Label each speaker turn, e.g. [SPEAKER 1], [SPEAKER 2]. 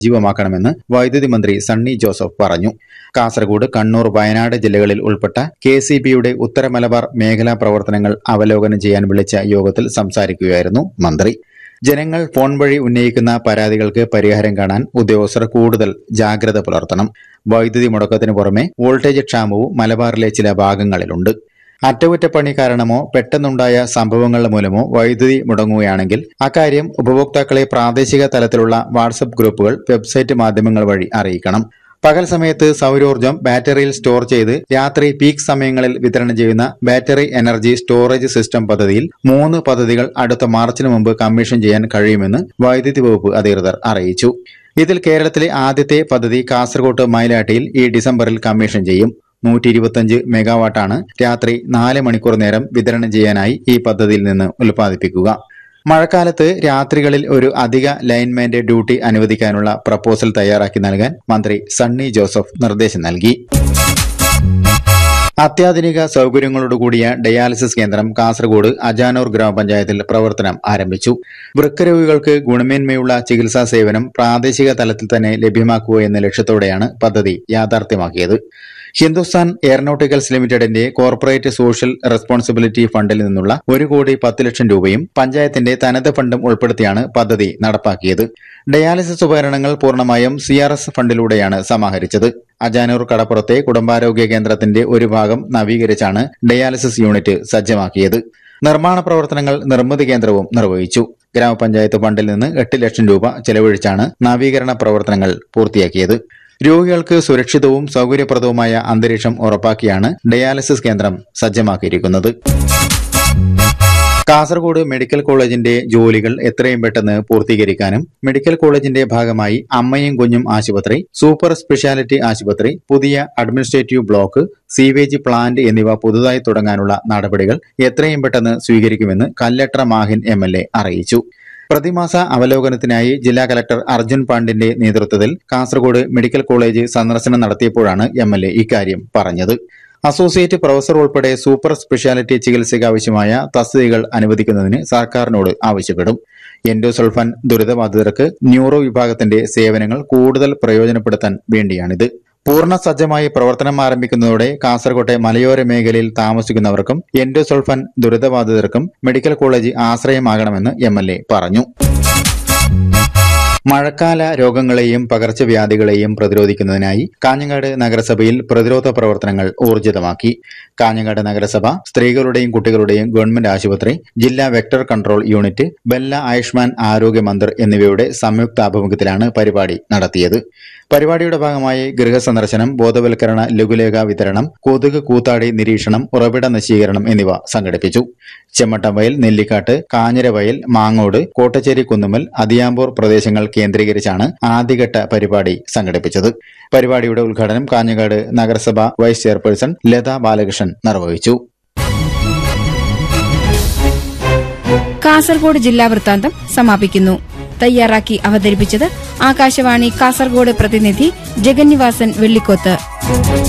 [SPEAKER 1] സജീവമാക്കണമെന്ന് വൈദ്യുതി മന്ത്രി സണ്ണി ജോസഫ് പറഞ്ഞു കാസർഗോഡ് കണ്ണൂർ വയനാട് ജില്ലകളിൽ ഉൾപ്പെട്ട കെ സി ബിയുടെ ഉത്തര മലബാർ മേഖലാ പ്രവർത്തനങ്ങൾ അവലോകനം ചെയ്യാൻ വിളിച്ച യോഗത്തിൽ സംസാരിക്കുകയായിരുന്നു മന്ത്രി ജനങ്ങൾ ഫോൺ വഴി ഉന്നയിക്കുന്ന പരാതികൾക്ക് പരിഹാരം കാണാൻ ഉദ്യോഗസ്ഥർ കൂടുതൽ ജാഗ്രത പുലർത്തണം വൈദ്യുതി മുടക്കത്തിന് പുറമെ വോൾട്ടേജ് ക്ഷാമവും മലബാറിലെ ചില ഭാഗങ്ങളിലുണ്ട് അറ്റകുറ്റപ്പണി കാരണമോ പെട്ടെന്നുണ്ടായ സംഭവങ്ങൾ മൂലമോ വൈദ്യുതി മുടങ്ങുകയാണെങ്കിൽ അക്കാര്യം ഉപഭോക്താക്കളെ പ്രാദേശിക തലത്തിലുള്ള വാട്സപ്പ് ഗ്രൂപ്പുകൾ വെബ്സൈറ്റ് മാധ്യമങ്ങൾ വഴി അറിയിക്കണം പകൽ സമയത്ത് സൗരോർജ്ജം ബാറ്ററിയിൽ സ്റ്റോർ ചെയ്ത് രാത്രി പീക്ക് സമയങ്ങളിൽ വിതരണം ചെയ്യുന്ന ബാറ്ററി എനർജി സ്റ്റോറേജ് സിസ്റ്റം പദ്ധതിയിൽ മൂന്ന് പദ്ധതികൾ അടുത്ത മാർച്ചിന് മുമ്പ് കമ്മീഷൻ ചെയ്യാൻ കഴിയുമെന്ന് വൈദ്യുതി വകുപ്പ് അധികൃതർ അറിയിച്ചു ഇതിൽ കേരളത്തിലെ ആദ്യത്തെ പദ്ധതി കാസർകോട്ട് മൈലാട്ടിയിൽ ഈ ഡിസംബറിൽ കമ്മീഷൻ ചെയ്യും നൂറ്റി ഇരുപത്തിയഞ്ച് മെഗാവാട്ടാണ് രാത്രി നാല് മണിക്കൂർ നേരം വിതരണം ചെയ്യാനായി ഈ പദ്ധതിയിൽ നിന്ന് ഉൽപ്പാദിപ്പിക്കുക മഴക്കാലത്ത് രാത്രികളിൽ ഒരു അധിക ലൈൻമാന്റെ ഡ്യൂട്ടി അനുവദിക്കാനുള്ള പ്രപ്പോസൽ തയ്യാറാക്കി നൽകാൻ മന്ത്രി സണ്ണി ജോസഫ് നിർദ്ദേശം നൽകി അത്യാധുനിക സൗകര്യങ്ങളോടുകൂടിയ ഡയാലിസിസ് കേന്ദ്രം കാസർഗോഡ് അജാനൂർ ഗ്രാമപഞ്ചായത്തിൽ പ്രവർത്തനം ആരംഭിച്ചു വൃക്കരോഗികൾക്ക് ഗുണമേന്മയുള്ള ചികിത്സാ സേവനം പ്രാദേശിക തലത്തിൽ തന്നെ ലഭ്യമാക്കുക എന്ന ലക്ഷ്യത്തോടെയാണ് പദ്ധതി യാഥാർത്ഥ്യമാക്കിയത് ഹിന്ദുസ്ഥാൻ എയറോനോട്ടിക്കൽസ് ലിമിറ്റഡിന്റെ കോർപ്പറേറ്റ് സോഷ്യൽ റെസ്പോൺസിബിലിറ്റി ഫണ്ടിൽ നിന്നുള്ള ഒരു കോടി പത്ത് ലക്ഷം രൂപയും പഞ്ചായത്തിന്റെ തനത് ഫണ്ടും ഉൾപ്പെടുത്തിയാണ് പദ്ധതി നടപ്പാക്കിയത് ഡയാലിസിസ് ഉപകരണങ്ങൾ പൂർണ്ണമായും സി ആർ എസ് ഫണ്ടിലൂടെയാണ് സമാഹരിച്ചത് അജാനൂർ കടപ്പുറത്തെ കുടുംബാരോഗ്യ കേന്ദ്രത്തിന്റെ ഒരു ഭാഗം നവീകരിച്ചാണ് ഡയാലിസിസ് യൂണിറ്റ് സജ്ജമാക്കിയത് നിർമ്മാണ പ്രവർത്തനങ്ങൾ നിർമ്മിതി കേന്ദ്രവും നിർവഹിച്ചു ഗ്രാമപഞ്ചായത്ത് ഫണ്ടിൽ നിന്ന് എട്ട് ലക്ഷം രൂപ ചെലവഴിച്ചാണ് നവീകരണ പ്രവർത്തനങ്ങൾ പൂർത്തിയാക്കിയത് രോഗികൾക്ക് സുരക്ഷിതവും സൗകര്യപ്രദവുമായ അന്തരീക്ഷം ഉറപ്പാക്കിയാണ് ഡയാലിസിസ് കേന്ദ്രം സജ്ജമാക്കിയിരിക്കുന്നത് കാസർഗോഡ് മെഡിക്കൽ കോളേജിന്റെ ജോലികൾ എത്രയും പെട്ടെന്ന് പൂർത്തീകരിക്കാനും മെഡിക്കൽ കോളേജിന്റെ ഭാഗമായി അമ്മയും കുഞ്ഞും ആശുപത്രി സൂപ്പർ സ്പെഷ്യാലിറ്റി ആശുപത്രി പുതിയ അഡ്മിനിസ്ട്രേറ്റീവ് ബ്ലോക്ക് സീവേജ് പ്ലാന്റ് എന്നിവ പുതുതായി തുടങ്ങാനുള്ള നടപടികൾ എത്രയും പെട്ടെന്ന് സ്വീകരിക്കുമെന്ന് കല്ലട്ര മാഹിൻ എം അറിയിച്ചു പ്രതിമാസ അവലോകനത്തിനായി ജില്ലാ കലക്ടർ അർജുൻ പാണ്ഡിന്റെ നേതൃത്വത്തിൽ കാസർഗോഡ് മെഡിക്കൽ കോളേജ് സന്ദർശനം നടത്തിയപ്പോഴാണ് എം എൽ എ ഇക്കാര്യം പറഞ്ഞത് അസോസിയേറ്റ് പ്രൊഫസർ ഉൾപ്പെടെ സൂപ്പർ സ്പെഷ്യാലിറ്റി ചികിത്സയ്ക്ക് ആവശ്യമായ തസ്തികകൾ അനുവദിക്കുന്നതിന് സർക്കാരിനോട് ആവശ്യപ്പെടും എൻഡോസൾഫാൻ ദുരിതബാധിതർക്ക് ന്യൂറോ വിഭാഗത്തിന്റെ സേവനങ്ങൾ കൂടുതൽ പ്രയോജനപ്പെടുത്താൻ വേണ്ടിയാണിത് പൂർണ്ണ സജ്ജമായി പ്രവർത്തനം ആരംഭിക്കുന്നതോടെ കാസർകോട്ടെ മലയോര മേഖലയിൽ താമസിക്കുന്നവർക്കും എൻഡോസൾഫാൻ ദുരിതബാധിതർക്കും മെഡിക്കൽ കോളേജ് ആശ്രയമാകണമെന്ന് എം പറഞ്ഞു മഴക്കാല രോഗങ്ങളെയും പകർച്ചവ്യാധികളെയും പ്രതിരോധിക്കുന്നതിനായി കാഞ്ഞങ്ങാട് നഗരസഭയിൽ പ്രതിരോധ പ്രവർത്തനങ്ങൾ ഊർജിതമാക്കി കാഞ്ഞങ്ങാട് നഗരസഭ സ്ത്രീകളുടെയും കുട്ടികളുടെയും ഗവൺമെന്റ് ആശുപത്രി ജില്ലാ vector control unit Bella Ayushman Arogya Mandir എന്നിവയുടെ സംയുക്താഭിമുഖ്യത്തിലാണ് പരിപാടി നടത്തിയത് പരിപാടിയുടെ ഭാഗമായി ഗൃഹസന്ദർശനം ബോധവൽക്കരണ ലഘുലേഖ വിതരണം കൊതുക് കൂത്താടി നിരീക്ഷണം ഉറവിട നശീകരണം എന്നിവ സംഘടിപ്പിച്ചു ചെമ്മട്ടംവയൽ നെല്ലിക്കാട്ട് കാഞ്ഞിരവയൽ മാങ്ങോട് കോട്ടച്ചേരി കുന്നുമ്മൽ അതിയാമ്പൂർ പ്രദേശങ്ങൾ കേന്ദ്രീകരിച്ചാണ് ആദ്യഘട്ട പരിപാടി സംഘടിപ്പിച്ചത് പരിപാടിയുടെ ഉദ്ഘാടനം കാഞ്ഞങ്ങാട് നഗരസഭ വൈസ് ചെയർപേഴ്സൺ ലത ബാലകൃഷ്ണൻ നിർവഹിച്ചു
[SPEAKER 2] കാസർഗോഡ് ജില്ലാ വൃത്താന്തം സമാപിക്കുന്നു തയ്യാറാക്കി അവതരിപ്പിച്ചത് ആകാശവാണി കാസർഗോഡ് പ്രതിനിധി ജഗന്നിവാസൻ വെള്ളിക്കോത്ത്